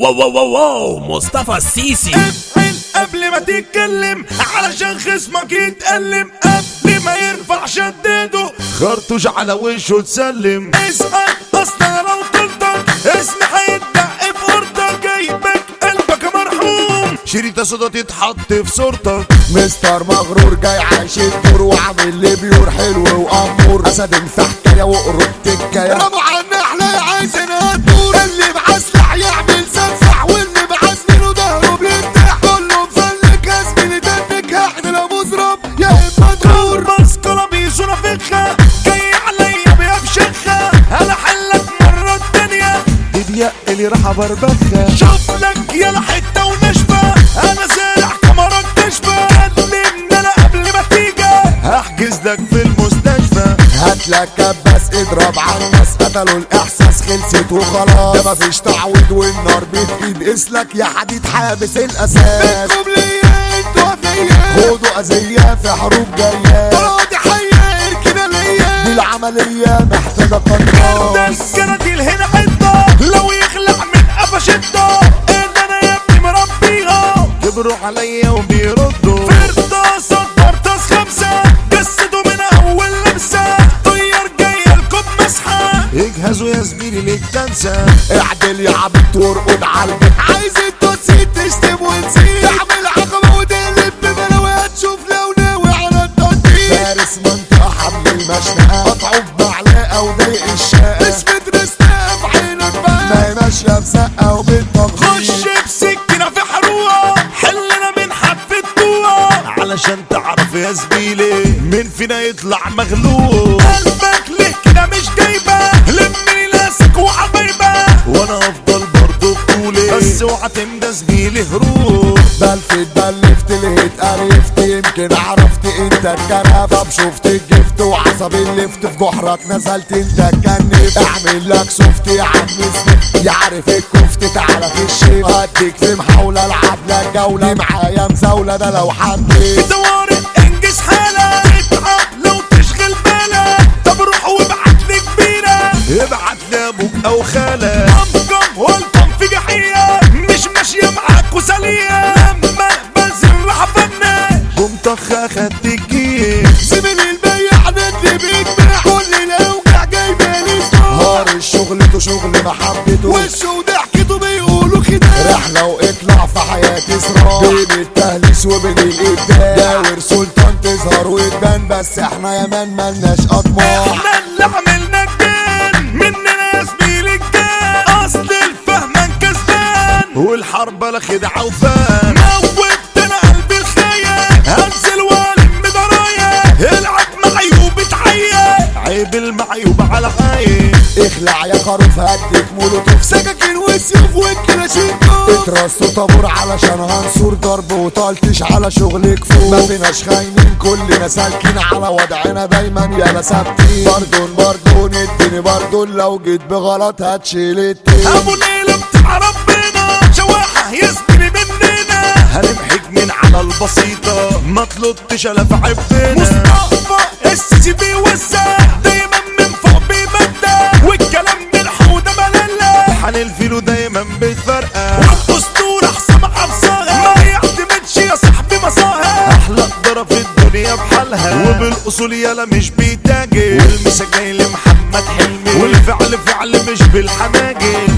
واو واو واو واو مصطفى السيسي افعل قبل ما تتكلم علشان خصمك يتألم قبل ما يرفع شدده خرطوش على وشه تسلم اسأل اصلا لو طلتك اسمي هيتدق في اوردك جايبك قلبك مرحوم شريطة صودا تتحط في صورتك مستر مغرور جاي عايش الدور وعامل لي بيور حلو وامور اسد في حكايه وقرب تكايه رموا عنا احنا عايزين الدور اللي معسلح يعمل سفح واللي معسلين ظهره بيفتح كله مفلك اسمي دنك احنا لا مزرب يا اما دور بس قلبي صورة فخة جاي عليا بيفشخة انا حلك مرة التانية دي ديق اللي راح بربخها شوف لك يا حتة ونشفة انا زارع كمرات تشفى كلمني انا قبل ما تيجي هحجز لك في المستشفى هات لك كباس اضرب على الناس قتلوا الاحساس خلصت وخلاص ده مفيش تعويض والنار بتقيد اسلك يا حديد حابس الاساس منكم ليا انتوا فيا خدوا اذية في حروب جاية طلعت حية اركنا ليا دي العملية محتاجة قناص الكراتيل هنا عدة لو يخلع من قفشته ايه ده انا يا ابني مربيها كبروا عليا وبيردوا فردة صدر تاس خمسة جسدوا من اول لمسة طير جاي لكم مسحة اجهزوا يا زميلي للكنسة اعدل يا عبد وارقد على البيت عايز التوسيت تشتم ونسيت تعمل عقبة وتقلب ببلاوات شوف لو ناوي على التنطيط فارس منطقة حمل المشنقة قطعه بمعلقة وضايق الشقة مش مترستقة في عينك بقى ما هي ماشية بسقة وبالتنطيط خش بسكينة في حروقة حلنا من حفة جوه علشان تعرف يا زميلي مين فينا يطلع مغلوب قلبك ليه كده مش جايبة لمني ناسك وحبايبة وانا افضل برضه بطولي بس اوعى تمدى زميلي هروب بلفت بلفت لهيت قرفت يمكن عرفت انت اتكرفت طب شفت الجفت وعصب اللفت في جحرك نزلت انت اتكنفت اعمل لك سوفت يا عم سنفت يعرف الكفت تعالى في الشيف هديك في محاولة العب لك جولة دي معايا مزاولة ده لو حبيت طوارئ انجز حالك تتعب لو تشغل بالك طب روح وابعت لي كبيرة ابعت لابوك او خالك قمقم والقم في جحية مش ماشية معاك وسلية لما بنزل راح افنش قوم طخ اخدت الجيب زميلي البيع ندي بيك بيع كل الاوجع جايبالي نهار الشغل تو شغل محبته وشه وضحكته بيقولوا كده رحلة واطلع في حياتي صراع بين التهليس وبين الابداع داور سلطان تظهر وتبان بس احنا يا مان ملناش اطماع احنا اللي عملنا الجان مننا يا زميلي الجان اصل الفهمان كسبان والحرب لا خدعة وفان موت انا قلبي الخاية هنزل والم دراية العب معي وبتعيا عيب المعيوب على عين اخلع يا خروف هديك مولوتوف سكاكين وسيوف والكلاشينكوف اترصوا طابور علشان هنصور ضرب وطالتش على شغلك فوق ما فيناش خاينين كلنا سالكين على وضعنا دايما يالا ثابتين بردون بردون اديني بردون لو جيت بغلط هتشيل التين ابو ليلى بتاع ربنا شواحة يسكن مننا هنمحك من على البسيطة ما طلبتش الا في عبنا مصطفى السيسي بيوزع دايما من فوق بيبدع والكلام بالحودة ملالة هنلفيله دايما بتفرقع والدستور احسن حفصها ما يعتمدش يا صاحبي مصاها احلى قدرة في الدنيا بحالها وبالاصول يالا مش بيتاجر والمسا جاي لمحمد حلمي والفعل فعل مش بالحناجر